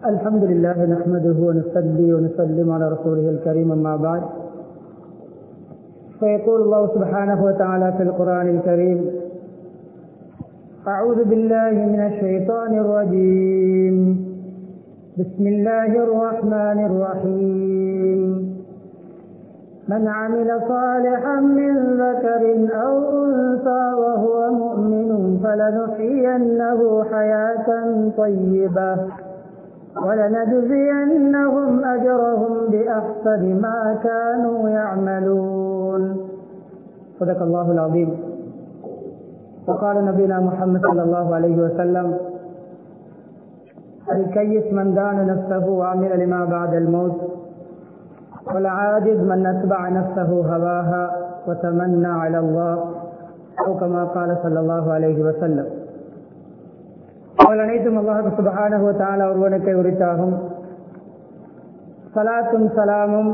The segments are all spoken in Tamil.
الحمد لله نحمده ونصلي ونسلم على رسوله الكريم أما بعد فيقول الله سبحانه وتعالى في القرآن الكريم أعوذ بالله من الشيطان الرجيم بسم الله الرحمن الرحيم من عمل صالحا من ذكر أو أنثى وهو مؤمن فلنحيينه حياة طيبة ولنجزينهم أجرهم بأحسن ما كانوا يعملون صدق الله العظيم وقال نبينا محمد صلى الله عليه وسلم الكيس من دان نفسه وعمل لما بعد الموت والعاجز من أتبع نفسه هواها وتمنى على الله أو كما قال صلى الله عليه وسلم அவள் அனைத்தும் அல்லாஹு சுபஹானஹு தாலா ஒருவனுக்கை உரித்தாகும் சலாத்தும் சலாமும்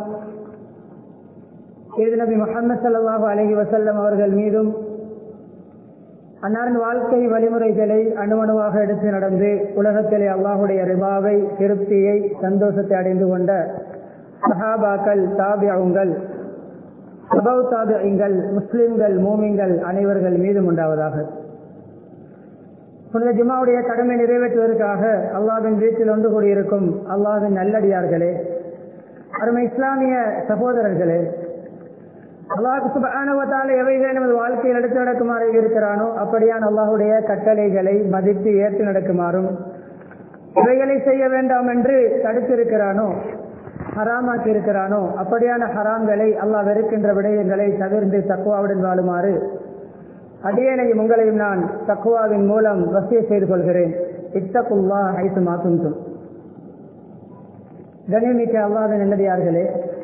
இது நபி முகமது சல்லாஹு அலஹி வசல்லம் அவர்கள் மீதும் அன்னாரின் வாழ்க்கை வழிமுறைகளை அணுவணுவாக எடுத்து நடந்து உலகத்திலே அல்லாஹுடைய ரிபாவை திருப்தியை சந்தோஷத்தை அடைந்து கொண்ட சஹாபாக்கள் தாபியாவுங்கள் சபவ் தாபியங்கள் முஸ்லிம்கள் மூமிங்கள் அனைவர்கள் மீதும் உண்டாவதாக புனித ஜிமாவுடைய கடமை நிறைவேற்றுவதற்காக அல்லாவின் வீட்டில் ஒன்று கூடியிருக்கும் அல்லாவின் நல்லடியார்களே அருமை இஸ்லாமிய சகோதரர்களே அல்லாஹு சுபானுவத்தால் எவைகளை நமது வாழ்க்கையில் எடுத்து நடக்குமாறு இருக்கிறானோ அப்படியான அல்லாஹுடைய கட்டளைகளை மதித்து ஏற்று நடக்குமாறும் இவைகளை செய்ய வேண்டாம் என்று தடுத்திருக்கிறானோ ஹராமாக்கி இருக்கிறானோ அப்படியான ஹராம்களை அல்லாஹ் வெறுக்கின்ற விடயங்களை தவிர்த்து தக்குவாவுடன் வாழுமாறு அடியனையும் உங்களையும் நான் தக்குவாவின் மூலம் வசிய செய்து கொள்கிறேன் இத்தக்குல்லா ஐசு மாத்தும் கணிமிக்க அல்லாத நல்லடியார்களே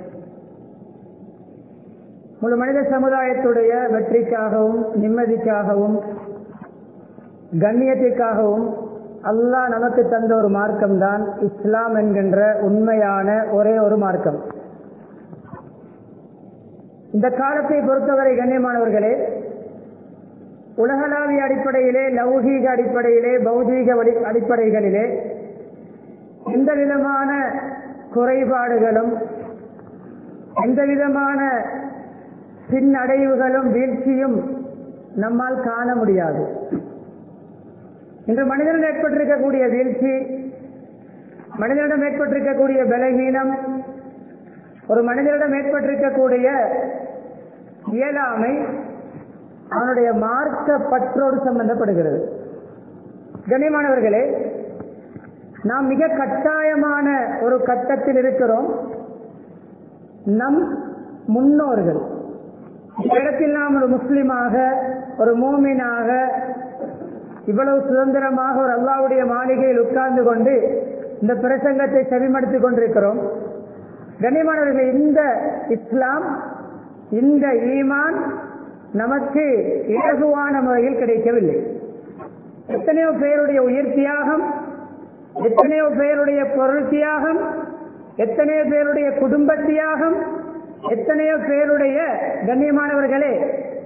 முழு மனித சமுதாயத்துடைய வெற்றிக்காகவும் நிம்மதிக்காகவும் கண்ணியத்திற்காகவும் அல்லாஹ் நமக்கு தந்த ஒரு மார்க்கம்தான் இஸ்லாம் என்கின்ற உண்மையான ஒரே ஒரு மார்க்கம் இந்த காலத்தை பொறுத்தவரை கண்ணியமானவர்களே உலகளாவிய அடிப்படையிலே லௌகீக அடிப்படையிலே பௌதீக அடிப்படைகளிலே எந்த விதமான குறைபாடுகளும் எந்த விதமான பின்னடைவுகளும் வீழ்ச்சியும் நம்மால் காண முடியாது இன்று மனிதனிடம் ஏற்பட்டிருக்கக்கூடிய வீழ்ச்சி மனிதனிடம் ஏற்பட்டிருக்கக்கூடிய பலகீனம் ஒரு மனிதனிடம் ஏற்பட்டிருக்கக்கூடிய இயலாமை அவனுடைய மார்க்க பற்றோடு சம்பந்தப்படுகிறது கண்ணியமானவர்களே நாம் மிக கட்டாயமான ஒரு கட்டத்தில் இருக்கிறோம் நம் முன்னோர்கள் இடத்தில் நாம் ஒரு முஸ்லிமாக ஒரு மோமினாக இவ்வளவு சுதந்திரமாக ஒரு அல்லாவுடைய மாளிகையில் உட்கார்ந்து கொண்டு இந்த பிரசங்கத்தை செவிமடுத்திக் கொண்டிருக்கிறோம் கண்ணியமானவர்கள் இந்த இஸ்லாம் இந்த ஈமான் நமக்கு இலகுவான முறையில் கிடைக்கவில்லை எத்தனையோ பேருடைய உயிர் தியாகம் எத்தனையோ பேருடைய பொருள் தியாகம் எத்தனையோ பேருடைய குடும்ப தியாகம் எத்தனையோ பேருடைய கண்ணியமானவர்களே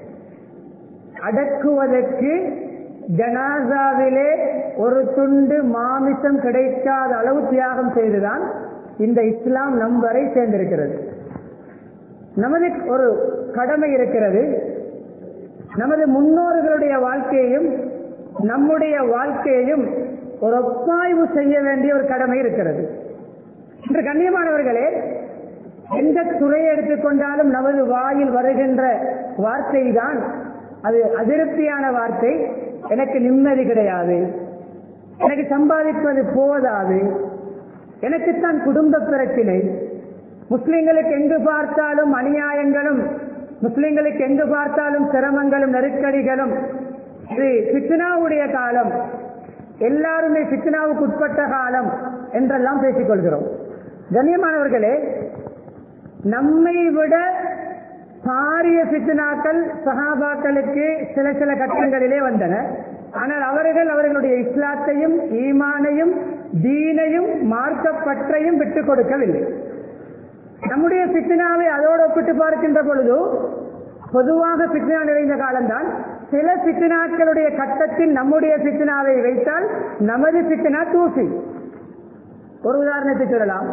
அடக்குவதற்கு ஜனாசாவிலே ஒரு துண்டு மாமிசம் கிடைக்காத அளவு தியாகம் செய்துதான் இந்த இஸ்லாம் நம் வரை சேர்ந்திருக்கிறது நமது ஒரு கடமை இருக்கிறது நமது முன்னோர்களுடைய வாழ்க்கையையும் நம்முடைய வாழ்க்கையையும் ஒரு ஒப்பாய்வு செய்ய வேண்டிய ஒரு கடமை இருக்கிறது இன்று கண்ணியமானவர்களே எந்த துறையை எடுத்துக்கொண்டாலும் நமது வாயில் வருகின்ற வார்த்தை தான் அது அதிருப்தியான வார்த்தை எனக்கு நிம்மதி கிடையாது எனக்கு சம்பாதிப்பது போதாது எனக்குத்தான் குடும்ப பிரச்சினை முஸ்லிம்களுக்கு எங்கு பார்த்தாலும் அநியாயங்களும் முஸ்லிம்களுக்கு எங்கு பார்த்தாலும் சிரமங்களும் நெருக்கடிகளும் இது பித்னாவுடைய காலம் எல்லாருமே பித்னாவுக்கு உட்பட்ட காலம் என்றெல்லாம் பேசிக்கொள்கிறோம் கண்ணியமானவர்களே நம்மை விட பாரிய பித்னாக்கள் சஹாபாக்களுக்கு சில சில கட்டங்களிலே வந்தன ஆனால் அவர்கள் அவர்களுடைய இஸ்லாத்தையும் ஈமானையும் தீனையும் மார்க்கப்பற்றையும் விட்டுக் கொடுக்கவில்லை நம்முடைய பித்னாவை அதோடு ஒப்பிட்டு பார்க்கின்ற பொழுது பொதுவாக பித்னா நிறைந்த காலம்தான் சில பித்னாக்களுடைய கட்டத்தில் நம்முடைய பித்னாவை வைத்தால் நமது பித்னா தூசி ஒரு உதாரணத்தை சொல்லலாம்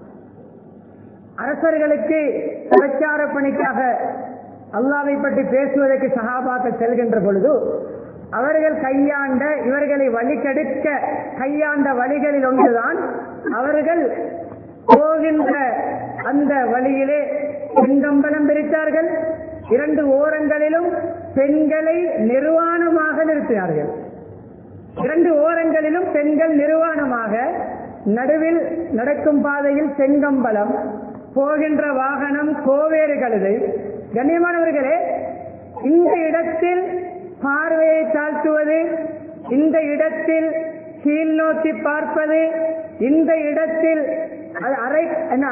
அரசர்களுக்கு பிரச்சார பணிக்காக அல்லாவை பற்றி பேசுவதற்கு சகாபாக்கள் செல்கின்ற பொழுது அவர்கள் கையாண்ட இவர்களை வழிகெடுக்க கையாண்ட வழிகளில் ஒன்றுதான் அவர்கள் போகின்ற அந்த வழியிலே பெண்கம்பலம் பிரித்தார்கள் இரண்டு ஓரங்களிலும் பெண்களை நிர்வாணமாக நிறுத்தினார்கள் இரண்டு ஓரங்களிலும் பெண்கள் நிர்வாணமாக நடுவில் நடக்கும் பாதையில் செங்கம்பலம் போகின்ற வாகனம் கோவேறு கழுதை கண்ணியமானவர்களே இந்த இடத்தில் பார்வையை தாழ்த்துவது இந்த இடத்தில் கீழ் நோக்கி பார்ப்பது இந்த இடத்தில் அது அரை என்ன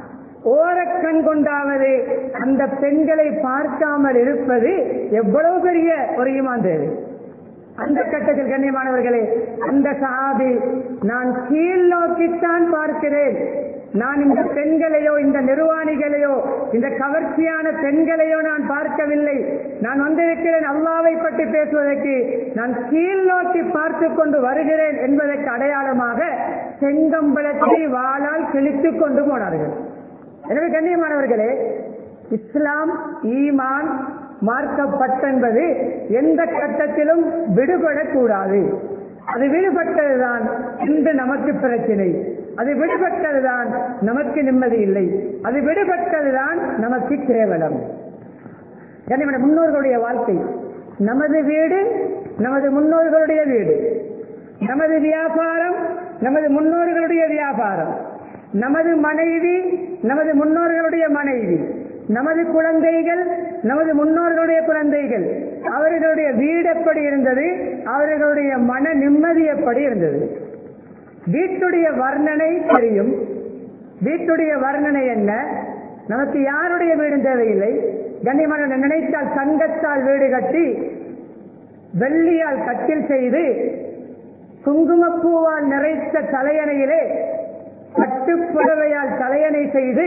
ஓரக்கண் கொண்டாவது அந்த பெண்களை பார்க்காமல் இருப்பது எவ்வளவு பெரிய ஒரு ஈமான் தேவை அந்த கட்டத்தில் கண்ணியமானவர்களே அந்த சஹாபி நான் கீழ் நோக்கித்தான் பார்க்கிறேன் நான் இந்த பெண்களையோ இந்த நிர்வாணிகளையோ இந்த கவர்ச்சியான பெண்களையோ நான் பார்க்கவில்லை நான் வந்திருக்கிறேன் அல்லாவை பற்றி பேசுவதற்கு நான் கீழ் நோக்கி பார்த்து கொண்டு வருகிறேன் என்பதற்கு அடையாளமாக செங்கம்பளத்தை வாளால் கிழித்துக் கொண்டு போனார்கள் எனவே கண்ணியமானவர்களே இஸ்லாம் ஈமான் மார்க்கப்பட்டென்பது எந்த கட்டத்திலும் விடுபடக்கூடாது அது விடுபட்டதுதான் இன்று நமக்கு பிரச்சனை அது விடுபட்டதுதான் நமக்கு நிம்மதி இல்லை அது விடுபட்டதுதான் நமக்கு கேவலம் கண்ணியமான முன்னோர்களுடைய வாழ்க்கை நமது வீடு நமது முன்னோர்களுடைய வீடு நமது வியாபாரம் நமது முன்னோர்களுடைய வியாபாரம் நமது மனைவி நமது முன்னோர்களுடைய மனைவி நமது குழந்தைகள் நமது முன்னோர்களுடைய குழந்தைகள் அவர்களுடைய வீடு எப்படி இருந்தது அவர்களுடைய மன நிம்மதி எப்படி இருந்தது வீட்டுடைய வர்ணனை தெரியும் வீட்டுடைய வர்ணனை என்ன நமக்கு யாருடைய வீடும் தேவையில்லை கண்ணியமான நினைத்தால் தங்கத்தால் வீடு கட்டி வெள்ளியால் கட்டில் செய்து குங்குமப்பூவால் நிறைத்த தலையணையிலே பட்டுப்புடவையால் தலையணை செய்து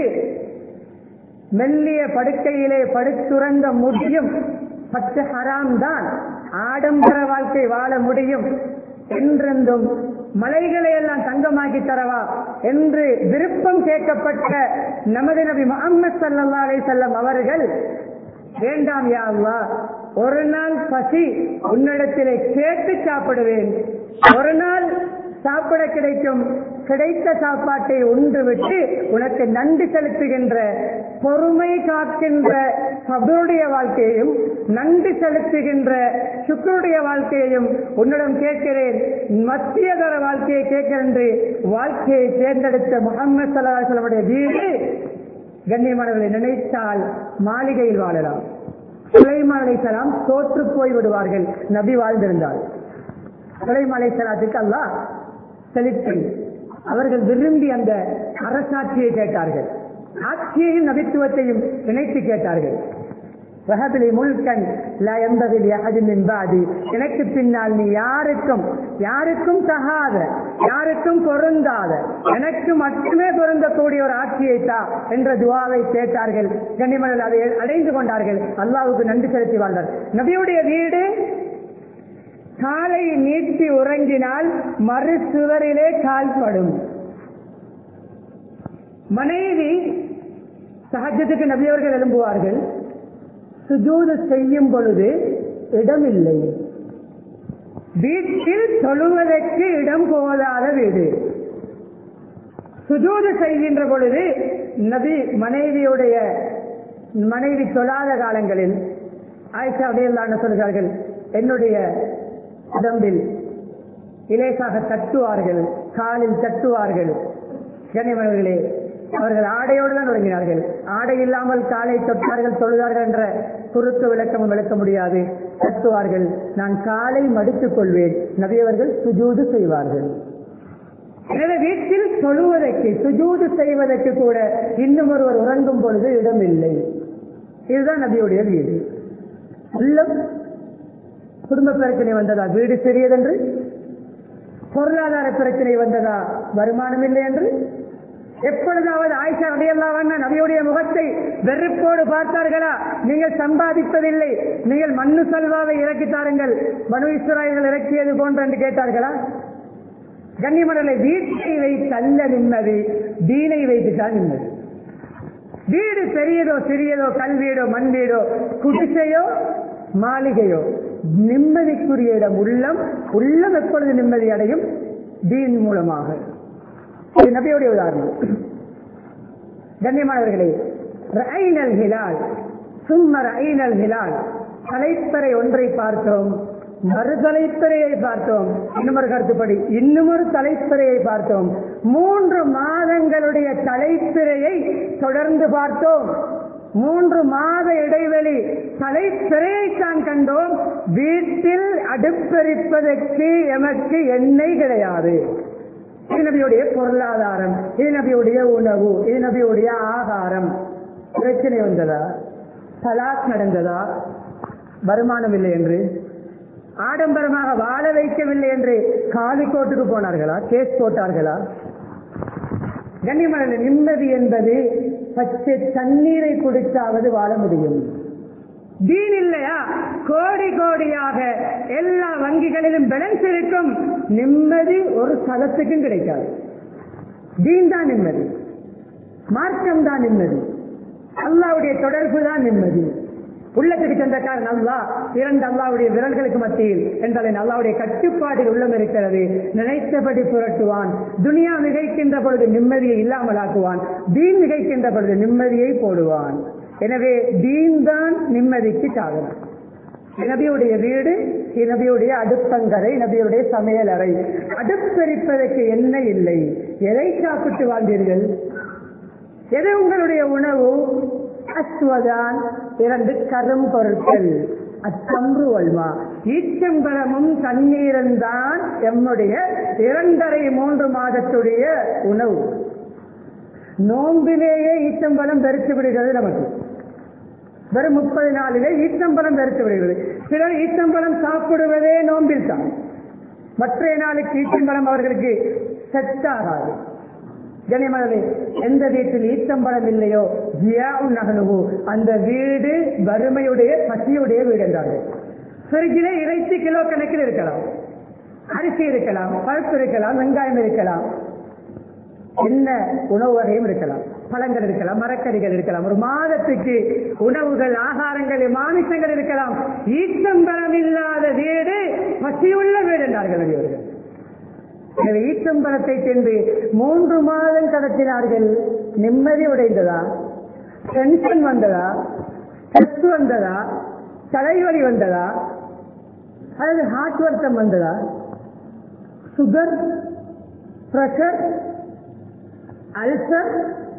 மெல்லிய படுக்கையிலே படுத்துறங்க முடியும் பத்து ஹராம் தான் ஆடம்பர வாழ்க்கை வாழ முடியும் என்றென்றும் மலைகளை எல்லாம் தங்கமாக்கி தரவா என்று விருப்பம் கேட்கப்பட்ட நமது நபி முகமது சல்லா அலை செல்லம் அவர்கள் வேண்டாம் யா அல்லாஹ் ஒரு நாள் பசி உன்னிடத்திலே கேட்டு சாப்பிடுவேன் ஒரு நாள் சாப்பிட கிடைக்கும் கிடைத்த சாப்பாட்டை உண்டு விட்டு உனக்கு நன்றி செலுத்துகின்ற பொறுமை காக்கின்ற சபருடைய வாழ்க்கையையும் நன்றி செலுத்துகின்ற சுக்கருடைய வாழ்க்கையையும் உன்னிடம் கேட்கிறேன் மத்திய தர வாழ்க்கையை கேட்கிறேன் என்று வாழ்க்கையை தேர்ந்தெடுத்த முகமது சல்லாஹலமுடைய வீடு கண்ணியமானவர்களை நினைத்தால் மாளிகையில் வாழலாம் சுலைமான் அலைசலாம் தோற்று போய் விடுவார்கள் நபி வாழ்ந்திருந்தால் சுலைமான் அலைசலாத்துக்கு அல்லாஹ் செலுத்தி அவர்கள் விரும்பி அந்த அரசாட்சியை கேட்டார்கள் ஆட்சியையும் நபித்துவத்தையும் இணைத்து கேட்டார்கள் வஹபிலி முல்கன் லா எந்ததில் யஹதின் மின் பாதி எனக்கு பின்னால் நீ யாருக்கும் யாருக்கும் தகாத யாருக்கும் பொருந்தாத எனக்கு மட்டுமே பொருந்தக்கூடிய ஒரு ஆட்சியை தா என்ற துவாவை கேட்டார்கள் கண்ணிமணல் அதை அடைந்து கொண்டார்கள் அல்லாவுக்கு நன்றி செலுத்தி வாழ்ந்தார் நபியுடைய வீடு காலை நீட்டி உறங்கினால் மறு சுவரிலே கால்படும் மனைவி சகஜத்துக்கு நபியவர்கள் எழும்புவார்கள் சுஜூது செய்யும் பொழுது இடமில்லை வீட்டில் தொழுவதற்கு இடம் போதாத வீடு சுஜூது செய்கின்ற பொழுது நபி மனைவியுடைய மனைவி தொழாத காலங்களில் ஆயிஷா அடையலான்னு சொல்கிறார்கள் என்னுடைய உடம்பில் இலேசாக தட்டுவார்கள் காலில் தட்டுவார்கள் கண்ணியவர்களே அவர்கள் ஆடையோடு தான் உறங்கினார்கள் ஆடை இல்லாமல் காலை தொட்டார்கள் தொழுதார்கள் என்ற குறுக்கு விளக்கமும் விளக்க முடியாது தட்டுவார்கள் நான் காலை மடித்துக் கொள்வேன் நபியவர்கள் சுஜூது செய்வார்கள் எனவே வீட்டில் தொழுவதற்கு சுஜூது செய்வதற்கு கூட இன்னும் ஒருவர் உறங்கும் பொழுது இடம் இல்லை இதுதான் நபியுடைய வீடு உள்ளம் குடும்ப பிரச்சனை வந்ததா வீடு சிறியதென்று பொருளாதார பிரச்சனை வந்ததா வருமானம் இல்லை என்று எப்பொழுதாவது ஆயிஷா அடையல்லாவண்ண நபியுடைய முகத்தை வெறுப்போடு பார்த்தார்களா நீங்கள் சம்பாதிப்பதில்லை நீங்கள் மண்ணு சல்வாவை இறக்கி தாருங்கள் மனு இஸ்ராயல்கள் இறக்கியது போன்ற என்று கேட்டார்களா கண்ணியமரலை வீட்டை வைத்தல்ல நிம்மதி தீனை வைத்துதான் நிம்மதி வீடு பெரியதோ சிறியதோ கல் வீடோ மண் வீடோ குடிசையோ மாளிகையோ நிம்மதிக்குரிய இடம் உள்ளம் உள்ளம் எப்பொழுது நிம்மதி அடையும் தீன் மூலமாக இது நபியுடைய உதாரணம் கண்ணியமானவர்களே ரஐனல் ஹிலால் சும்ம ரஐனல் ஹிலால் தலைப்பறை ஒன்றை பார்த்தோம் மறு தலைப்பறையை பார்த்தோம் இன்னும் ஒரு கருத்துப்படி இன்னும் ஒரு தலைப்பறையை பார்த்தோம் மூன்று மாதங்களுடைய தலைப்பிறையை தொடர்ந்து பார்த்தோம் மூன்று மாத இடைவெளி தலைப்பிறையை தான் கண்டோம் வீட்டில் அடுப்பெரிப்பதற்கு எமக்கு எண்ணெய் கிடையாது இது நபியுடைய பொருளாதாரம் இது நபியுடைய உணவு இது நபியுடைய ஆகாரம் பிரச்சனை வந்ததா தலாக் நடந்ததா வருமானம் இல்லை என்று ஆடம்பரமாக வாழ வைக்கவில்லை என்று காலிக்கோட்டுக்கு போனார்களா கேஸ் போட்டார்களா கண்ணியமான நிம்மதி என்பது பச்சை தண்ணீரை குடித்தாவது வாழ முடியும் தீன் இல்லையா கோடி கோடியாக எல்லா வங்கிகளிலும் பேலன்ஸ் இருக்கும் நிம்மதி ஒரு சதத்துக்கும் கிடைக்காது தீன் தான் நிம்மதி மார்க்கம் தான் நிம்மதி அல்லாவுடைய தொடர்பு தான் நிம்மதி உள்ளத்துக்கு சென்றக்காரன் அல்லா இரண்டு அல்லாவுடைய விரல்களுக்கு மத்தியில் என்றால் அல்லாவுடைய கட்டுப்பாட்டில் உள்ளம் இருக்கிறது நினைத்தபடி புரட்டுவான் துனியா மிகைக்கின்ற பொழுது நிம்மதியை இல்லாமலாக்குவான் தீன் மிகைக்கின்ற பொழுது நிம்மதியை போடுவான் எனவே தீன் தான் நிம்மதிக்கு சாதனம் நபியுடைய வீடு நபியுடைய அடுப்பங்கரை நபியுடைய சமையல் அறை அடுப்பெரிப்பதற்கு என்ன இல்லை எதை சாப்பிட்டு வாழ்ந்தீர்கள் எது உங்களுடைய உணவு அஸ்வதான் இரண்டு கரும் பொருட்கள் அச்சம்பு வல்மா ஈச்சம்பழமும் தண்ணீரும் தான் எம்முடைய இரண்டரை மூன்று மாதத்துடைய உணவு நோம்பிலேயே ஈச்சம்பழம் பெருத்து விடுகிறது நமக்கு வெறும் முப்பது நாளிலே ஈச்சம்பழம் பெருத்து விடுகிறது சிலர் ஈச்சம்பழம் சாப்பிடுவதே நோம்பில் தான் மற்ற நாளுக்கு ஈச்சம்பழம் அவர்களுக்கு செட் ஆகாது கனிமனது எந்த வீட்டில் ஈச்சம்பழம் இல்லையோ ஜியாவும் நகனுவோ அந்த வீடு வறுமையுடைய பசியுடைய வீடு என்றார்கள் ஃப்ரிட்ஜிலே இறைச்சி கிலோ கணக்கில் இருக்கலாம் அரிசி இருக்கலாம் பருப்பு இருக்கலாம் வெங்காயம் இருக்கலாம் என்ன உணவு வகையும் இருக்கலாம் பழங்கள் இருக்கலாம் மரக்கறிகள் இருக்கலாம் ஒரு மாதத்துக்கு உணவுகள் ஆகாரங்கள் மாமிசங்கள் இருக்கலாம் ஈச்சம்பழம் இல்லாத வீடு பசியுள்ள வீடு என்றார்கள் அவர்கள் எனவே ஈச்சம்பழத்தை சென்று மூன்று மாதம் கடத்தினார்கள் நிம்மதி உடைந்ததா டென்ஷன் வந்ததா ஸ்ட்ரெஸ் வந்ததா தலைவலி வந்ததா அல்லது ஹார்ட் வருத்தம் வந்ததா சுகர் பிரஷர் அல்சர்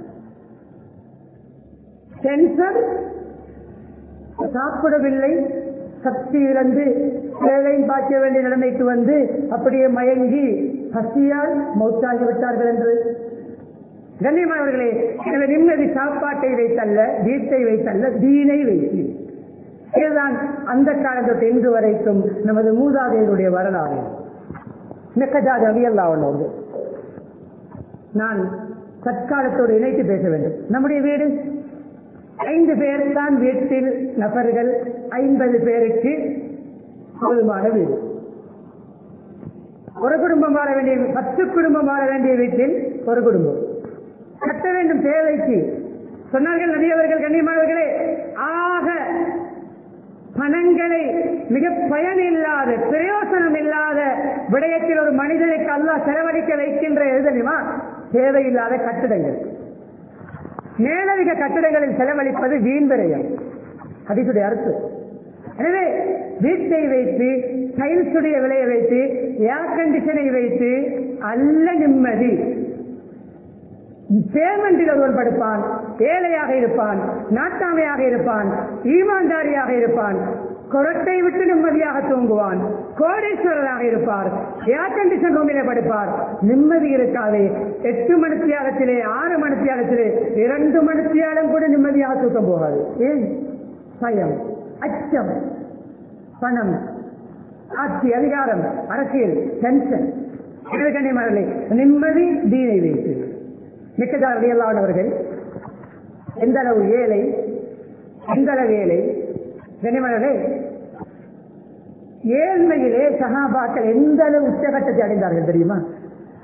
கேன்சர் சாப்பிடவில்லை சக்தி இழந்து வேலையும் பார்க்க வேண்டிய நிலைமைக்கு வந்து அப்படியே மயங்கி பசியால் மௌத்தாகி விட்டார்கள் என்று கண்ணியமானவர்களே எனவே நிம்மதி சாப்பாட்டை வைத்தல்ல வீட்டை வைத்தல்ல தீனை வைத்து இதுதான் அந்த காலத்தொட்டு இன்று வரைக்கும் நமது மூதாதையருடைய வரலாறு மெக்கஜாத அவியல்லாவனோடு நான் தற்காலத்தோடு இணைத்து பேச வேண்டும் நம்முடைய வீடு ஐந்து பேர் தான் வீட்டில் நபர்கள் ஐம்பது பேருக்கு போதுமான வீடு ஒரு குடும்பம் வாழ வேண்டிய பத்து குடும்பம் வாழ வேண்டிய வீட்டில் ஒரு குடும்பம் கட்ட வேண்டும் தேவைக்கு சொன்னார்கள் நடிகவர்கள் கண்ணியமானவர்களே ஆக பணங்களை மிக பயன் இல்லாத பிரயோசனம் இல்லாத விடயத்தில் ஒரு மனிதனுக்கு அல்லாஹ் செலவழிக்க வைக்கின்ற எழுதணுமா தேவையில்லாத கட்டிடங்கள் மேலதிக கட்டிடங்களில் செலவழிப்பது வீண் விரயம் அதுக்குடைய அர்த்தம் எனவே வீட்டை வைத்து டைல்ஸுடைய விலையை வைத்து ஏர் கண்டிஷனை வைத்து அல்ல நிம்மதி பேமெண்டில் ஒருவன் படுப்பான் ஏழையாக இருப்பான் நாட்டாமையாக இருப்பான் ஈமான்தாரியாக இருப்பான் குரட்டை விட்டு நிம்மதியாக தூங்குவான் கோடீஸ்வரராக இருப்பார் ஏர் கண்டிஷன் ரூமிலே படுப்பார் நிம்மதி இருக்காது எட்டு மணித்தியாலத்திலே ஆறு மணித்தியாலத்திலே இரண்டு மணித்தியாலம் கூட நிம்மதியாக தூக்கம் போகாது ஏன் பயம் அச்சம் பணம் ஆட்சி அதிகாரம் அரசியல் டென்ஷன் கண்ணியமானவர்களே நிம்மதி தீனை வைத்து மிக்கதாரடியல்லானவர்கள் எந்த அளவு ஏழை எந்த அளவு ஏழை கனிமனே ஏழ்மையிலே சகாபாக்கள் எந்த அளவு உச்சகட்டத்தை அடைந்தார்கள் தெரியுமா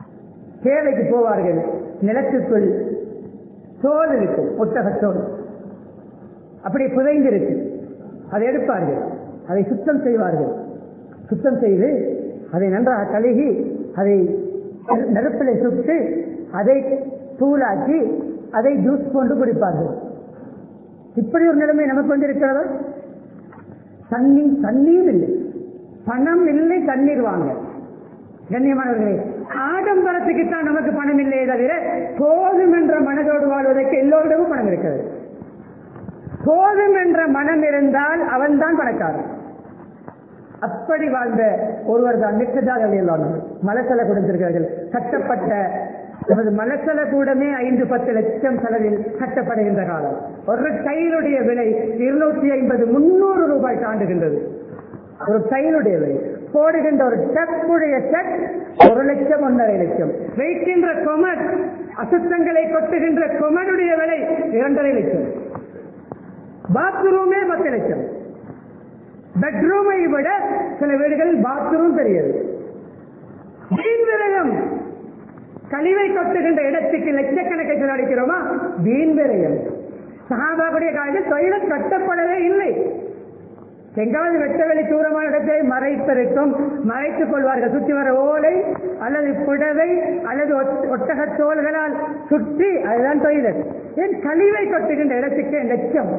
தேவைக்கு போவார்கள் நிலத்துக்குள் தோல் இருக்கும் ஒட்டகத்தோல் அப்படி புதைந்திருக்கு அதை எடுப்பார்கள் அதை சுத்தம் செய்வார்கள் சுத்தம் செய்து அதை நன்றாக கழுகி அதை நெருப்பிலை சுட்டு அதை தூளாக்கி அதை ஜூஸ் கொண்டு குடிப்பார்கள் இப்படி ஒரு நிலைமை நமக்கு வந்து இருக்கிறதா தண்ணீர் தண்ணீர் இல்லை பணம் இல்லை தண்ணீர் வாங்க கண்ணியமானவர்களே ஆடம்பரத்துக்கு தான் நமக்கு பணம் இல்லையே தவிர போதும் என்ற மனதோடு வாழ்வதற்கு எல்லோரிடமும் பணம் இருக்கிறது போதும் என்ற மனம் இருந்தால் அவன்தான் பணக்காரன் அப்படி வாழ்ந்த ஒருவர் தான் மிக்கதாக மலசல கொடுத்திருக்கிறார்கள் கட்டப்பட்ட நமது மலசல கூடமே ஐந்து பத்து லட்சம் செலவில் கட்டப்படுகின்ற காலம் ஒரு டைலுடைய விலை இருநூத்தி ஐம்பது முன்னூறு ரூபாய் தாண்டுகின்றது ஒரு டைலுடைய விலை போடுகின்ற ஒரு டப்புடைய செட் ஒரு லட்சம் ஒன்றரை லட்சம் வைக்கின்ற கொமட் அசுத்தங்களை கொட்டுகின்ற கொமனுடைய விலை இரண்டரை லட்சம் பாத்ரூமே பத்து லட்சம் பெட்ரூமை விட சில வீடுகளில் பாத்ரூம் பெரியது வீண் விரயம் கழிவை கொட்டுகின்ற இடத்துக்கு லட்சக்கணக்கை செலவழிக்கிறோமா வீண் விரயம் சகாபாவுடைய காலத்தில் தொழில் கட்டப்படவே இல்லை எங்காவது வெட்டவெளி தூரமான இடத்தை மறைத்திருக்கும் மறைத்துக் கொள்வார்கள் சுற்றி வர ஓலை அல்லது புடவை அல்லது ஒட்டக தோள்களால் சுற்றி அதுதான் தொழில் ஏன் கழிவை கொட்டுகின்ற இடத்துக்கு லட்சம்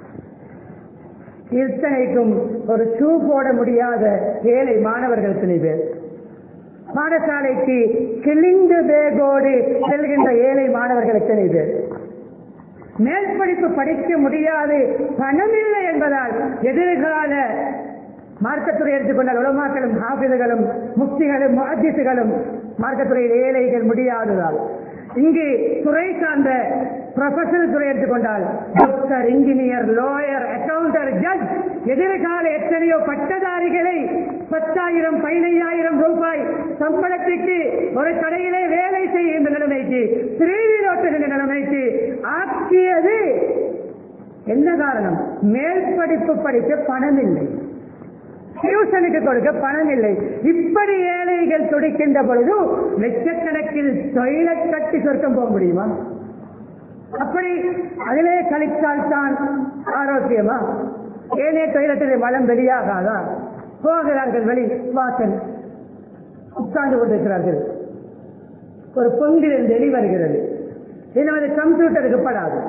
இத்தனைக்கும் ஒரு ஷூ போட முடியாத ஏழை மாணவர்கள் எத்தனை பேர் பாடசாலைக்கு கிழிந்து பேகோடு செல்கின்ற ஏழை மாணவர்கள் எத்தனை பேர் மேல் படிப்பு படிக்க முடியாது பணம் இல்லை என்பதால் எதிர்கால மார்க்கத்துறை எடுத்துக்கொண்டால் உலமாக்களும் ஹாபிதுகளும் முக்திகளும் முஹத்திசுகளும் மார்க்கத்துறையில் ஏழைகள் முடியாததால் இங்கு துறை சார்ந்த ப்ரொஃபஷனல் துறை எடுத்துக்கொண்டால் doctor engineer lawyer accountant judge எதிர்கால எத்தனையோ பட்டதாரிகளை பத்தாயிரம் பதினையாயிரம் ரூபாய் சம்பளத்துக்கு ஒரு கடையிலே வேலை செய்கின்ற நிலைமைக்கு திருவிழா ஓட்டுகின்ற நிலைமைக்கு ஆக்கியது என்ன காரணம் மேல் படிப்பு படிக்க பணம் இல்லை டியூஷனுக்கு கொடுக்க பணம் இல்லை இப்படி ஏழைகள் துடிக்கின்ற பொழுது லட்சக்கணக்கில் தொழிலை கட்டி சொர்க்கம் போக முடியுமா அப்படி அதிலே கழித்தால் தான் ஆரோக்கியமா ஏனே தொழிலத்தில் மலம் வெளியாகாதா போகிறார்கள் வெளி வாசல் உட்கார்ந்து கொண்டிருக்கிறார்கள் ஒரு பொங்கிலிருந்து வெளி வருகிறது இது கம்ப்யூட்டருக்கு படாது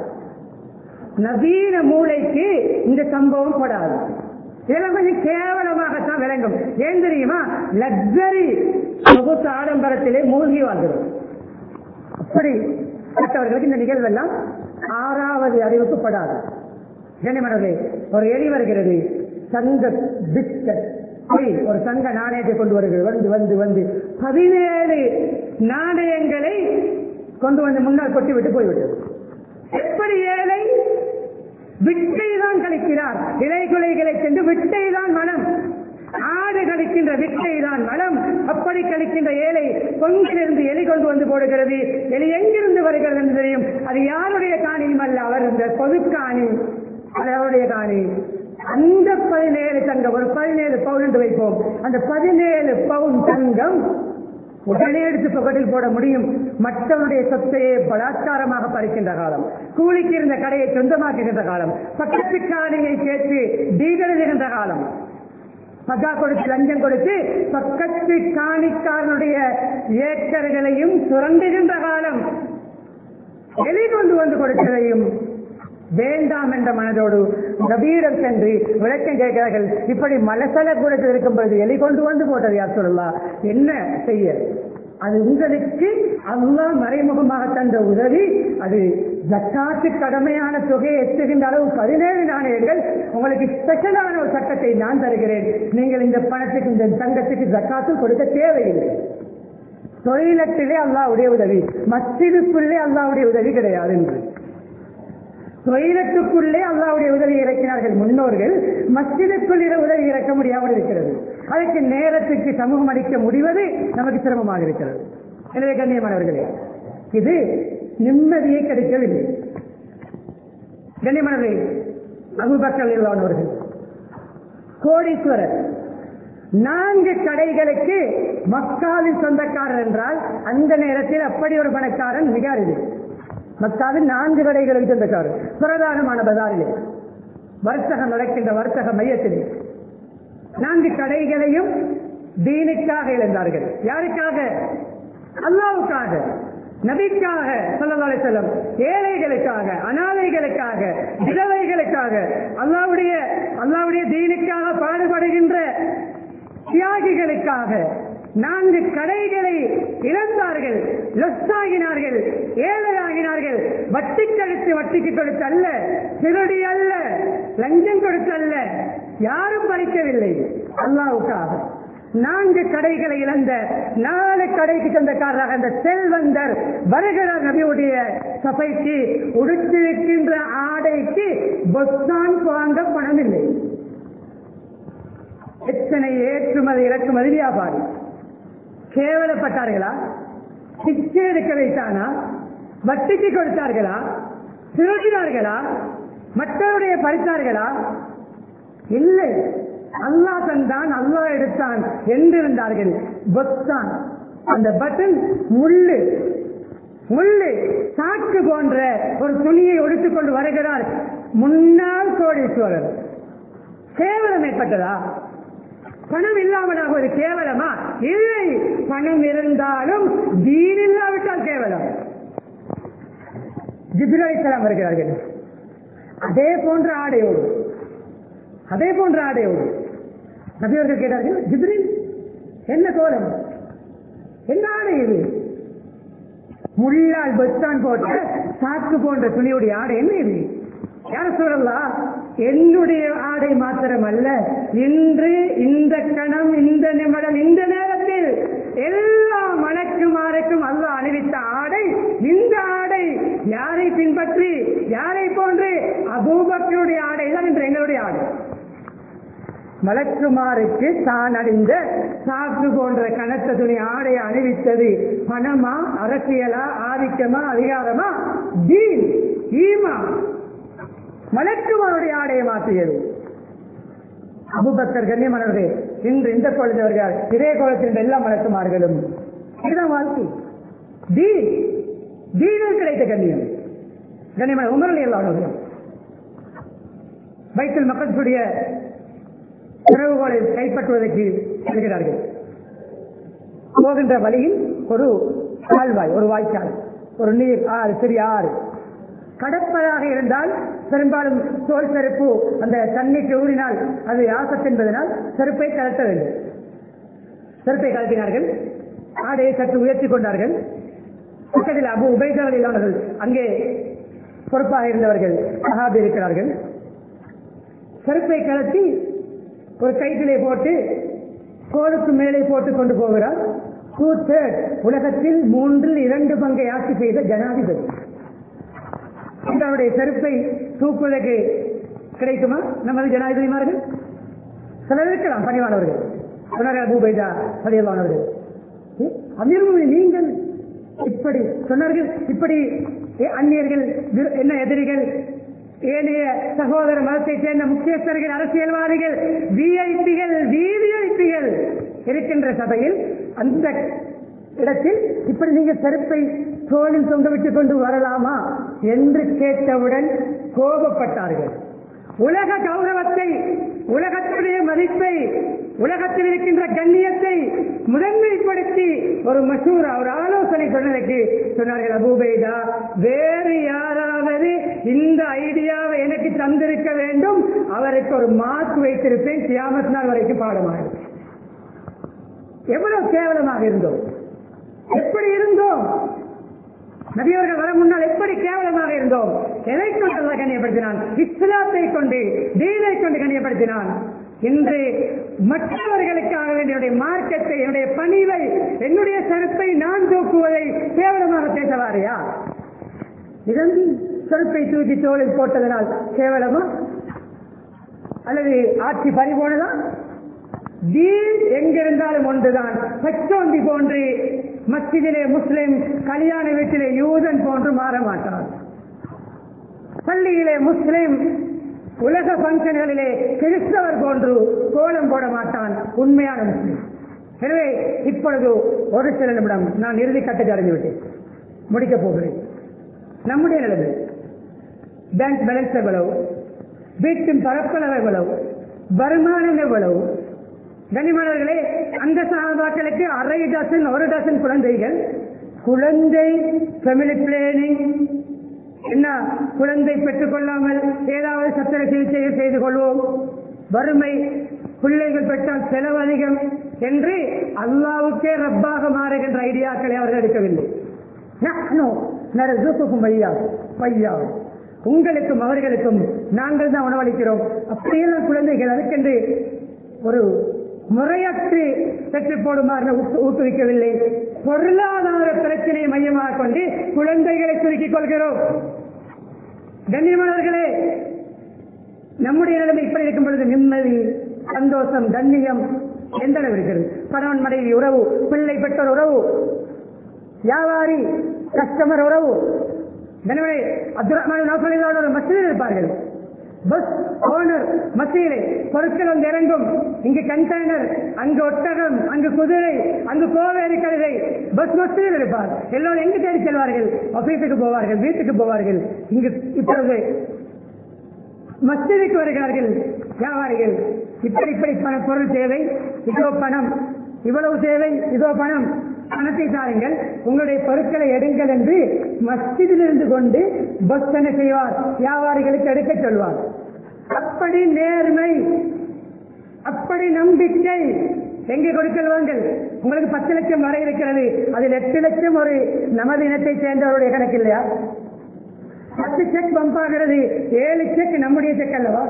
நவீன மூளைக்கு இந்த சம்பவம் படாது இதெல்லாம் கொஞ்சம் கேவலமாகத்தான் விளங்கும் ஏன் தெரியுமா லக்ஸரி சொகுசு ஆடம்பரத்திலே மூழ்கி வாழ்கிறோம் அப்படி மற்றவர்களுக்கு இந்த நிகழ்வெல்லாம் ஆறாவது அறிவிக்கப்படாது கண்ணியமானவர்களே ஒரு எலி வருகிறது சங்க பிஸ்கட் பொய், ஒரு சங்க நாணயத்தை கொண்டு வருகிறது வந்து வந்து வந்து பதினேழு நாணயங்களை கொண்டு வந்து முன்னால் கொட்டி விட்டு போய்விட்டது எப்படி ஏழை விட்டை தான் கழிக்கிறார் இலை குலைகளை சென்று விட்டை தான் மனம் ஆடு கழிக்கின்ற விட்டை தான் மனம் அப்படி கழிக்கின்ற ஏழை பொங்கிலிருந்து எலி கொண்டு வந்து போடுகிறது எலி எங்கிருந்து வருகிறது என்று தெரியும் அது யாருடைய காணியும் அல்ல அவர் இந்த பொது காணி அது அவருடைய காணி அந்த பதினேழு தங்கம் ஒரு பதினேழு பவுன் என்று வைப்போம் அந்த பதினேழு பவுன் தங்கம் உடனே எடுத்து பக்கத்தில் போட முடியும் மற்றவருடைய சொத்தையே பலாத்காரமாக பறிக்கின்ற காலம் கூலிக்கு இருந்த கடையை சொந்தமாக்குகின்ற காலம் பக்கத்து காணியை கேட்டு டீகழுகின்ற காலம் பகா கொடுத்து லஞ்சம் கொடுத்து பக்கத்து காணிக்காரனுடைய ஏக்கர்களையும் சுரண்டுகின்ற காலம் எலி கொண்டு வந்து கொடுத்ததையும் வேண்டாம் என்ற மனதோடு நபீடம் சென்று விளக்கம் கேட்கிறார்கள் இப்படி மலசல கூடத்தில் இருக்கும் பொழுது எலி கொண்டு வந்து போட்டது யார் சொல்லலாம் என்ன செய்ய அது உங்களுக்கு அல்லாஹ் மறைமுகமாக தந்த உதவி அது ஜக்காத்து கடமையான தொகையை எத்துகின்ற அளவு பதினேழு நாணயங்கள் உங்களுக்கு ஸ்பெஷலான ஒரு சட்டத்தை நான் தருகிறேன் நீங்கள் இந்த பணத்துக்கு இந்த தங்கத்துக்கு ஜக்காத்து கொடுக்க தேவையில்லை தொழிலத்திலே அல்லாவுடைய உதவி மஸ்ஜிதுக்குள்ளே அல்லாவுடைய உதவி கிடையாது என்று தொழிலத்துக்குள்ளே அல்லாவுடைய உதவி இறக்கினார்கள் முன்னோர்கள் மஸ்ஜிதுக்குள் இர- உதவி இறக்க முடியாமல் இருக்கிறது அதற்கு நேரத்துக்கு சமூகம் அளிக்க முடிவது நமக்கு சிரமமாக இருக்கிறது எனவே கண்ணியமானவர்களே இது நிம்மதியை கிடைக்கவில்லை கண்ணியமானவர்களே அபுபக்கர் இல்லாதவர்கள் கோடீஸ்வரர் நான்கு கடைகளுக்கு மக்காவின் சொந்தக்காரர் என்றால் அந்த நேரத்தில் அப்படி ஒரு பணக்காரன் மிக அரிது மக்காவில் நான்கு கடைகளுக்கு சொந்தக்காரர் பிரதானமான பஜாரிலே வர்த்தகம் நடக்கின்ற வர்த்தக மையத்திலே நான்கு கடைகளையும் தீனுக்காக இழந்தார்கள் யாருக்காக அல்லாவுக்காக நபிக்காக சொல்லலாலே செல்லம் ஏழைகளுக்காக அனாதைகளுக்காக விதவைகளுக்காக அல்லாவுடைய அல்லாவுடைய தீனுக்காக பாடுபடுகின்ற தியாகிகளுக்காக நான்கு கடைகளை இழந்தார்கள் லொஸ்டாகினார்கள் ஏழையாகினார்கள் வட்டி கழித்து வட்டிக்கு கொடுத்து அல்ல திருடி அல்ல லஞ்சம் கொடுத்து அல்ல யாரும் பறிக்கவில்லை அல்லாவுக்காக நான்கு கடைகளை இழந்த நாலு கடைக்கு சொந்தக்காரராக அந்த செல்வந்தர் வருகிறார் நபியுடைய சபைக்கு உடுத்திருக்கின்ற ஆடைக்கு பொஸ்தான் வாங்க பணம் இல்லை எத்தனை ஏற்றுமதி இறக்குமதி வியாபாரி கேவலப்பட்டார்களா சிக்ஷை எடுக்க வைத்தானா வட்டிக்கு கொடுத்தார்களா திருடினார்களா மற்றவருடைய பறித்தார்களா இல்லை அல்லாஹ் தந்தான் அல்லாஹ் எடுத்தான் என்றிருந்தார்கள் பொத்தான் அந்த பட்டன் முள்ளு முள்ளு சாக்கு போன்ற ஒரு துணியை ஒடுத்துக் கொண்டு வருகிறார் முன்னாள் கோடீஸ்வரர் கேவலம் ஏற்பட்டதா பணம் இல்லாமலாக ஒரு கேவலமா இல்லை பணம் இருந்தாலும் தீன் இல்லாவிட்டால் கேவலம் ஜிப்ரலிசலாம் வருகிறார்கள் அதே போன்ற ஆடையோடு அதே போன்ற ஆடையோடு நபியவர்கள் கேட்டார்கள் ஜிப்ரில் என்ன கோலம் என்ன ஆடை இது முள்ளால் பஸ்தான் போட்ட சாக்கு போன்ற துணியுடைய ஆடை என்ன இது யார் சொல்லலாம் என்னுடைய ஆடை மாத்திரம் அல்ல இன்று இந்த கணம் இந்த நிமிடம் இந்த நேரத்தில் எல்லா மலக்குமாருக்கும் அல்லாஹ் அணிவித்த ஆடை இந்த ஆடை யாரை பின்பற்றி யாரை போன்று அபூபக்கருடைய ஆடை தான் இன்று எங்களுடைய ஆடை மலக்குமாருக்கு தான் அணிந்த சாக்கு போன்ற கனத்த துணி ஆடையை அணிவித்தது பணமா அரசியலா ஆதிக்கமா அதிகாரமா தீன் ஈமா மலக்குமாருடைய ஆடையை மாற்றியது அபுபக்கர் கண்ணியமானவர்கள் இன்று இந்த கோலத்தில் வருகிறார் இதே கோலத்தில் எல்லா மலக்குமார்களும் இதுதான் வாழ்க்கை தீன் தீனில் கிடைத்த கண்ணியம் கண்ணியமான உமரல் எல்லாரும் வைத்தல் மக்களுடைய உறவுகளை கைப்பற்றுவதற்கு செல்கிறார்கள் போகின்ற வழியில் ஒரு கால்வாய் ஒரு வாய்க்கால் ஒரு நீர் ஆறு சிறிய ஆறு கடப்பதாக இருந்தால் பெரும்பாலும் தோல் செருப்பு அந்த தண்ணிக்கு ஊறினால் அது ஆசத்து என்பதனால் செருப்பை கலட்ட வேண்டும் செருப்பை கலட்டினார்கள் ஆடையை சற்று உயர்த்தி கொண்டார்கள் பக்கத்தில் அபு உபயோகங்கள் அங்கே பொறுப்பாக இருந்தவர்கள் சகாபி இருக்கிறார்கள் செருப்பை கலத்தி ஒரு கைத்திலே போட்டு கோலுக்கு மேலே போட்டு கொண்டு போகிறார் டூ தேர்ட் உலகத்தில் மூன்றில் இரண்டு பங்கை ஆட்சி செய்த ஜனாதிபதி அவருடைய செருப்பை தூக்குவதற்கு கிடைக்குமா நமது ஜனாதிபதிமார்கள் சிலர் இருக்கலாம் பணிவானவர்கள் சொன்னார்கள் பூபைதா பதிவானவர்கள் அமீர்மொழி நீங்கள் இப்படி சொன்னார்கள் இப்படி அந்நியர்கள் என்ன எதிரிகள் ஏனைய சகோதர மதத்தை சேர்ந்த முக்கியஸ்தர்கள் அரசியல்வாதிகள் விஐபிகள் விவிஐபிகள் இருக்கின்ற சபையில் அந்த இடத்தில் இப்படி நீங்க செருப்பை தோளில் தொங்க விட்டுக் கொண்டு வரலாமா என்று கேட்டவுடன் கோபப்பட்டார்கள் உலக கௌரவத்தை உலகத்துடைய மதிப்பை உலகத்தில் இருக்கின்ற கண்ணியத்தை முதன்மைப்படுத்தி ஒரு மசூரா ஒரு ஆலோசனை சொன்னதற்கு சொன்னார்கள் அபூபைதா வேறு யாராவது இந்த ஐடியாவை எனக்கு தந்திருக்க வேண்டும் அவருக்கு ஒரு மார்க் வைத்திருப்பேன் கியாமத் நாள் வரைக்கும் பாடமாக எவ்வளவு கேவலமாக இருந்தோம் எப்படி இருந்தோம் நபியவர்கள் வர முன்னால் எப்படி கேவலமாக இருந்தோம் எதை கொண்டு அல்லாஹ் கண்ணியப்படுத்தினான் இஸ்லாத்தை கொண்டு தீனை கொண்டு கண்ணியப்படுத்தினான் இன்று மற்றவர்களுக்காக வேண்டிய என்னுடைய மார்க்கத்தை என்னுடைய பணிவை என்னுடைய செருப்பை நான் தூக்குவதை கேவலமாக பேசவாரியா இறந்து செருப்பை தூக்கி தோளில் போட்டதனால் கேவலமா அல்லது ஆட்சி பறிபோனதா தீன் எங்கிருந்தாலும் ஒன்றுதான் பச்சோந்தி போன்று மஸ்ஜிதிலே முஸ்லிம் கல்யாண வீட்டிலே யூதன் போன்று மாற மாட்டார் பள்ளியிலே முஸ்லிம் உலக பங்கன்களிலே கிறிஸ்தவர் போன்று கோலம் போட மாட்டான் உண்மையான முஸ்லிம் எனவே இப்பொழுது ஒரு சில நிமிடம் நான் இறுதி கட்டத்தை அடைந்து விட்டேன் முடிக்கப் போகிறேன் நம்முடைய நிலைமை பேங்க் பேலன்ஸ் எவ்வளவு வீட்டின் பரப்பளவு எவ்வளவு வருமானம் எவ்வளவு கனிமலர்களே அந்த சகாபாக்களுக்கு அரை டசன் ஒரு டசன் குழந்தைகள் குழந்தை ஃபெமிலி பிளானிங் என்ன குழந்தை பெற்றுக் கொள்ளாமல் ஏதாவது சத்திர சிகிச்சையை செய்து கொள்வோம் வறுமை பிள்ளைகள் பெற்றால் செலவு அதிகம் என்று அல்லாவுக்கே ரப்பாக மாறுகின்ற ஐடியாக்களை அவர்கள் எடுக்கவில்லை நஹ்னு நரசுகுக்கும் பையா பையா உங்களுக்கும் அவர்களுக்கும் நாங்கள் தான் உணவளிக்கிறோம் அப்படியெல்லாம் குழந்தைகள் அதுக்கென்று ஒரு முறையற்று பெற்று போடுமாறு ஊக்கு- ஊக்குவிக்கவில்லை பொருளாதார பிரச்சனையை மையமாக கொண்டு குழந்தைகளை சுருக்கிக் கொள்கிறோம் கண்ணியமானவர்களே நம்முடைய நிலைமை இப்படி இருக்கும் பொழுது நிம்மதி சந்தோஷம் கண்ணியம் எந்த அளவு இருக்கிறது கணவன் மனைவி உறவு பிள்ளை பெற்றோர் உறவு வியாபாரி கஸ்டமர் உறவு எனவே அப்துல் ரஹ்மான் நௌஃபலில்லாத ஒரு மசீதில் இருப்பார்கள் பஸ் ஓனர் மசீலை பொருட்கள் வந்து இறங்கும் இங்கு கண்டெய்னர் அங்கு ஒட்டகம் அங்கு குதிரை அங்கு கோவேரி கழுதை பஸ் மசீதில் இருப்பார் எல்லோரும் எங்கு தேடி செல்வார்கள் ஆபீஸுக்கு போவார்கள் வீட்டுக்கு போவார்கள் இங்கு இப்பொழுது மஸ்ஜிதுக்கு வருகிறார்கள் வியாபாரிகள் இப்படி இப்படி பண பொருள் தேவை இதோ பணம் இவ்வளவு தேவை இதோ பணம் பணத்தை தாருங்கள் உங்களுடைய பொருட்களை எடுங்கள் என்று மஸ்ஜிதில் இருந்து கொண்டு பஸ் என்ன செய்வார் வியாபாரிகளுக்கு எடுக்க சொல்வார் அப்படி நேர்மை அப்படி நம்பிக்கை எங்கே கொடுக்கல் வாங்கல் உங்களுக்கு பத்து லட்சம் வரை இருக்கிறது அதில் எட்டு லட்சம் ஒரு நமது இனத்தை சேர்ந்தவருடைய கணக்கு இல்லையா பத்து செக் பம்ப் ஆகிறது ஏழு செக் நம்முடைய செக் அல்லவா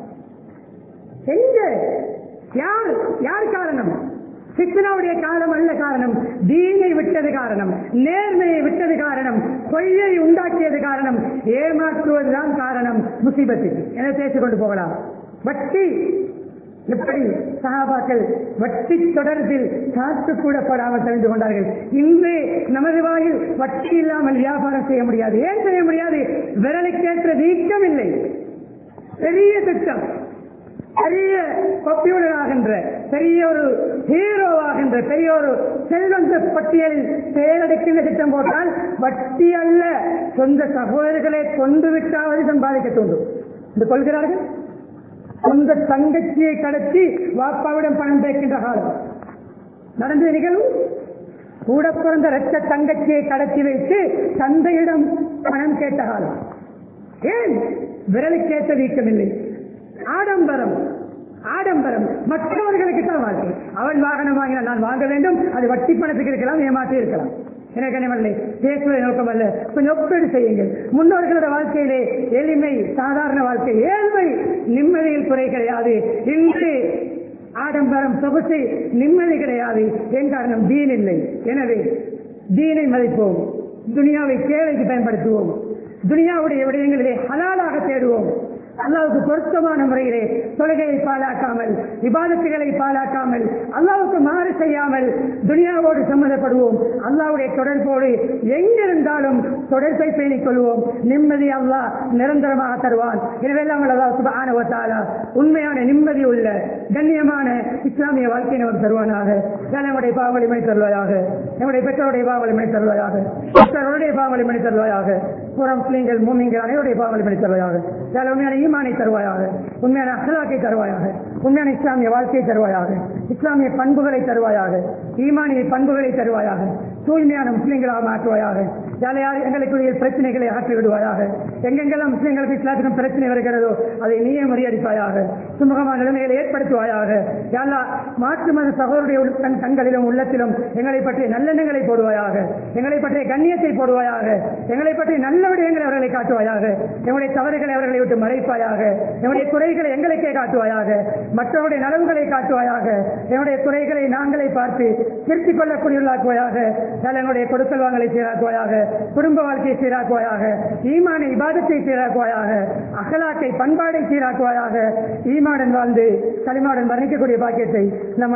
எங்க யார் யார் காரணம் சித்தனாவுடைய காலம் அல்ல காரணம் தீனை விட்டது காரணம் நேர்மையை விட்டது காரணம் பொய்யை உண்டாக்கியது காரணம் ஏமாற்றுவதுதான் காரணம் முசீபத்துக்கு என பேசிக் கொண்டு போகலாம் வட்டி எப்படி சகாபாக்கள் வட்டி தொடர்பில் காத்து கூட படாமல் தெரிந்து கொண்டார்கள் இன்று நமது வாயில் வட்டி இல்லாமல் வியாபாரம் செய்ய முடியாது ஏன் செய்ய முடியாது விரலுக்கேற்ற வீக்கம் இல்லை பெரிய திட்டம் பெரிய கம்ப்யூட்டர் ஆகின்ற பெரிய ஒரு ஹீரோ ஆகின்ற பெரிய ஒரு செல்வந்த பட்டியலில் செயலடைக்கின்ற திட்டம் போட்டால் வட்டி அல்ல சொந்த சகோதரர்களை கொண்டு விட்டாவது சம்பாதிக்க தோன்றும் என்று கொள்கிறார்கள் சொந்த தங்கச்சியை கடத்தி வாப்பாவிடம் பணம் கேட்கின்ற காலம் நடந்த நிகழ்வு கூட பிறந்த ரத்த தங்கச்சியை கடத்தி வைத்து தந்தையிடம் பணம் கேட்ட காலம் ஏன் விரலுக்கேற்ற வீக்கமில்லை ஆடம்பரம் ஆடம்பரம் மற்றவர்களுக்கு தான் வாழ்க்கை அவன் வாகனம் வாங்கினால் நான் வாங்க வேண்டும் அது வட்டி பணத்துக்கு இருக்கலாம் ஏமாற்றி இருக்கலாம் எனக்கு நினைவல்லை பேசுவதை நோக்கம் அல்ல கொஞ்சம் ஒப்பீடு செய்யுங்கள் முன்னோர்களோட வாழ்க்கையிலே எளிமை சாதாரண வாழ்க்கை ஏழ்மை நிம்மதியில் குறை கிடையாது இன்று ஆடம்பரம் சொகுசு நிம்மதி கிடையாது என் காரணம் தீன் இல்லை எனவே தீனை மதிப்போம் துனியாவை சேவைக்கு பயன்படுத்துவோம் துனியாவுடைய விடயங்களிலே ஹலாலாக தேடுவோம் அல்லாவுக்கு பொருத்தமான முறையிலே தொழுகையை பாழாக்காமல் விவாதத்துகளை பாழாக்காமல் அல்லாவுக்கு மாறு செய்யாமல் துனியாவோடு சம்மந்தப்படுவோம் அல்லாவுடைய தொடர்போடு எங்கிருந்தாலும் தொடர்பை பேணிக் கொள்வோம் நிம்மதி அல்லாஹ் நிரந்தரமாக தருவான் எனவே எல்லாம் அல்லாஹ் சுப்ஹானஹு வ தஆலா உண்மையான நிம்மதி உள்ள கண்ணியமான இஸ்லாமிய வாழ்க்கையை நமக்கு தருவானாக யாழ் நம்முடைய பாவங்களை மணி தருவாயாக நம்முடைய பெற்றோருடைய பாவங்களை மணி தருவாயாக பெற்றோருடைய பாவங்களை மணி தருவாயாக புறம் பிள்ளைங்கள் மூமிங்கள் அனைவருடைய பாவங்களை மணி தருவாயாக யாழ் உண்மையான ஈமானை தருவாயாக உண்மையான அகலாக்கை தருவாயாக உண்மையான இஸ்லாமிய வாழ்க்கையை தருவாயாக இஸ்லாமிய பண்புகளை தருவாயாக ஈமானிய பண்புகளை தருவாயாக தூய்மையான முஸ்லிம்களாக மாற்றுவாயாக யார் யார் எங்களுக்குரிய பிரச்சனைகளை ஆற்றி விடுவாயாக எங்கெங்கெல்லாம் முஸ்லிம்களுக்கு இஸ்லாத்துக்கும் பிரச்சனை வருகிறதோ அதை நீயே முறியடிப்பாயாக சுமூகமான நிலைமைகளை ஏற்படுத்துவாயாக யாரா மாற்று மத சகோதரருடைய உள் கண் கண்களிலும் உள்ளத்திலும் எங்களை பற்றிய நல்லெண்ணங்களை போடுவாயாக எங்களை பற்றிய கண்ணியத்தை போடுவாயாக எங்களை பற்றிய நல்ல விடயங்களை அவர்களை காட்டுவாயாக எங்களுடைய தவறுகளை அவர்களை விட்டு மறைப்பாயாக எங்களுடைய குறைகளை எங்களுக்கே காட்டுவாயாக மற்றவருடைய நலவுகளை காட்டுவாயாக எங்களுடைய குறைகளை நாங்களே பார்த்து திருத்திக் கொள்ளக்கூடியவர்களாக்குவாயாக யாழ் எங்களுடைய கொடுக்கல் வாங்கலை சீராக்குவாயாக குடும்ப வாழ்க்கையை சீராக்குவாயாக ஈமான இபாதத்தை சீராக்குவாயாக அகலாக்கை பண்பாடை சீராக்குவாயாக ஈமாடன் வாழ்ந்து களிமாடன் வர்ணிக்கக்கூடிய பாக்கியத்தை நம்